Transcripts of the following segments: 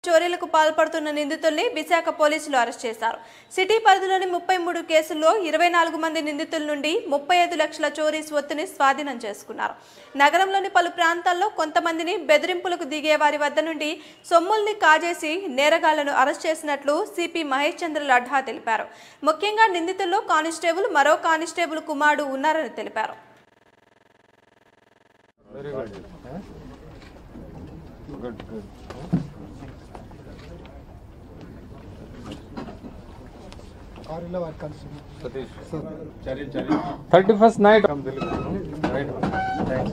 చోరీలకు పాల్పడుతున్న నిందితుల్ని విశాఖ పోలీసులు అరెస్ట్ చేశారు సిటీ పరిధిలోని ముప్పై మూడు కేసుల్లో ఇరవై నాలుగు మంది నిందితుల నుండి ముప్పై ఐదు లక్షల చోరీ స్వత్తుని స్వాధీనం చేసుకున్నారు నగరంలోని పలు ప్రాంతాల్లో కొంతమందిని బెదిరింపులకు దిగే వారి వద్ద నుండి సొమ్ముల్ని కాజేసి నేరగాళ్లను అరెస్ట్ చేసినట్లు సిపి మహేష్ చంద్ర లడ్హా తెలిపారు ముఖ్యంగా నిందితుల్లో కానిస్టేబుల్ మరో కానిస్టేబుల్ కుమారుడు ఉన్నారని తెలిపారు Very good. Huh? Good, good. కారులో వర్క్ కలుస్తుంది Satish. Sir Thirty first night. Come Delhi. Right. Thanks.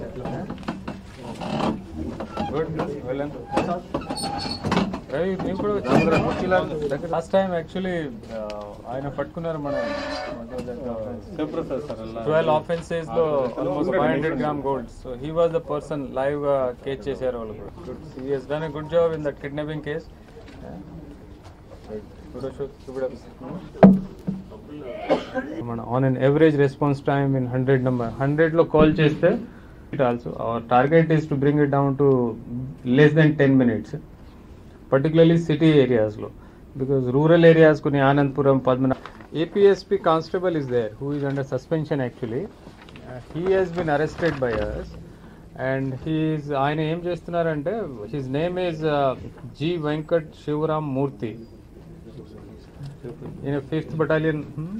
Good. Well done. Ravi నేను కూడా వచ్చాను లాస్ట్ టైం యాక్చువల్లీ ఆయన పట్టుకున్నారు మన ట్వెల్వ్ ఆఫెన్సెస్ లో almost five hundred gram gold so he was the person live గా కేస్ చేశారు వాళ్ళు కూడా good he he's done a good job in that kidnapping case మన on an average response time in hundred number hundred లో call చేస్తే it also our target is to bring it down to less than ten minutes particularly city ఏరియాస్లో because rural areas కొన్ని Anandapuram Padmanabha APSP constable is there who is under suspension actually he has been arrested by us and he's ఆయన ఏం చేస్తున్నారంటే his name is G Venkat Sivaram Murthy ఈయన fifth battalion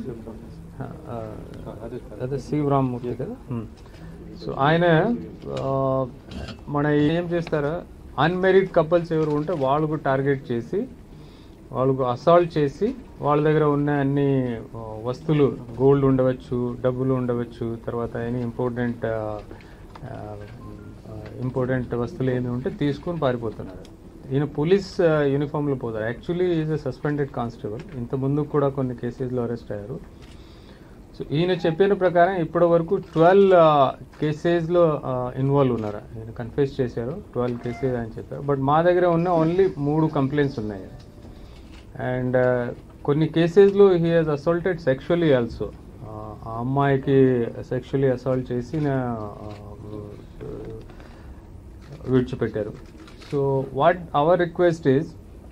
అదే శివరామ్ మూర్తి కదా so ఆయన ఆ, మన ఏం చేస్తారా అన్మెరిడ్ కపుల్స్ ఎవరు ఉంటే వాళ్ళకు టార్గెట్ చేసి వాళ్ళకు అసాల్ట్ చేసి వాళ్ళ దగ్గర ఉన్న అన్ని ఆ, వస్తువులు గోల్డ్ ఉండవచ్చు డబ్బులు ఉండవచ్చు తర్వాత ఎనీ ఇంపార్టెంట్ ఇంపార్టెంట్ వస్తువులు ఏమి ఉంటే తీసుకొని పారిపోతున్నారు ఈయన పోలీస్ యూనిఫామ్లో పోతారు actually is a suspended constable ఇంత ముందు కూడా కొన్ని కేసెస్లో అరెస్ట్ అయ్యారు సో ఈయన చెప్పిన ప్రకారం ఇప్పటి వరకు ట్వెల్వ్ కేసెస్లో ఇన్వాల్వ్ ఉన్నారు ఈయన కన్ఫ్యూజ్ చేశారు ట్వెల్వ్ కేసెస్ అని చెప్పారు బట్ మా దగ్గర ఉన్న ఓన్లీ మూడు కంప్లైంట్స్ ఉన్నాయి అండ్ కొన్ని కేసెస్లో he has assaulted sexually also ఆ అమ్మాయికి సెక్షువలీ అసాల్ట్ చేసి నా, ఆ, విడిచిపెట్టారు so what our request is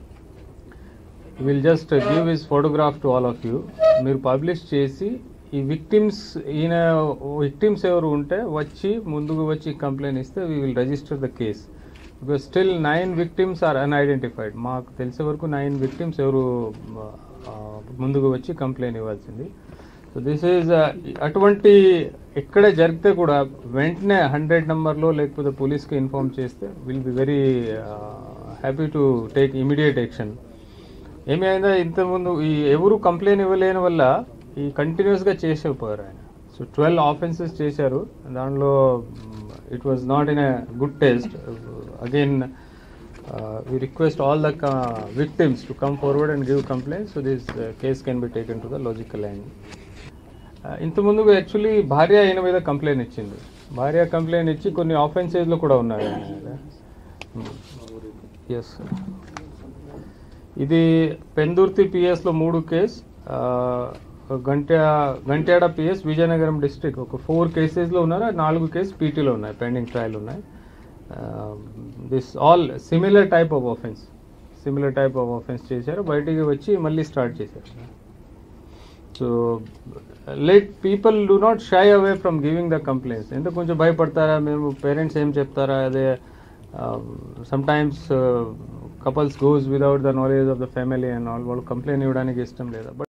will just give his photograph to all of you మీరు పబ్లిష్ చేసి ఈ విక్టిమ్స్ ఈయన విక్టిమ్స్ ఎవరు ఉంటే వచ్చి ముందుకు వచ్చి కంప్లైంట్ ఇస్తే we will register the case because still nine victims are unidentified మాకు తెలిసే వరకు నైన్ విక్టిమ్స్ ఎవరు ఆ, ముందుకు వచ్చి కంప్లైంట్ ఇవ్వాల్సింది సో దిస్ ఈజ్ అటువంటి ఎక్కడ జరిగితే కూడా వెంటనే హండ్రెడ్ నెంబర్లో లేకపోతే పోలీస్కి ఇన్ఫార్మ్ చేస్తే will be very happy to take immediate action ఏమి అయిందా ఇంతకుముందు ఈ ఎవరు కంప్లైంట్ ఇవ్వలేని వల్ల ఈ కంటిన్యూస్గా చేసేపోయారు ఆయన సో ట్వెల్వ్ ఆఫెన్సెస్ చేశారు దానిలో it was not in a good taste again we request all the uh, victims to come forward and give complaints so this uh, case can be taken to the logical end. Uh, ఇంతకుముందు actually భార్య ఆయన మీద complaint ఇచ్చింది భార్య complaint ఇచ్చి కొన్ని ఆఫెన్సెస్లో కూడా ఉన్నాయి ఆయన మీద ఎస్ ఇది పెందుర్తి పిఎస్లో మూడు కేస్ గంట గంట్యాడ పిఎస్ విజయనగరం డిస్ట్రిక్ట్ ఒక ఫోర్ కేసెస్లో ఉన్నారు నాలుగు కేసు పీటీలో ఉన్నాయి పెండింగ్ ట్రయల్ ఉన్నాయి this all similar type of offence similar type of offence చేశారు బయటికి వచ్చి మళ్ళీ స్టార్ట్ చేశారు so let people do not shy away from giving the complaints ఎందుకు కొంచెం భయపడతారా మేము పేరెంట్స్ ఏం చెప్తారా అదే sometimes couples goes without the knowledge of the family and all వాళ్ళు కంప్లైంట్ ఇవ్వడానికి ఇష్టం లేదా బట్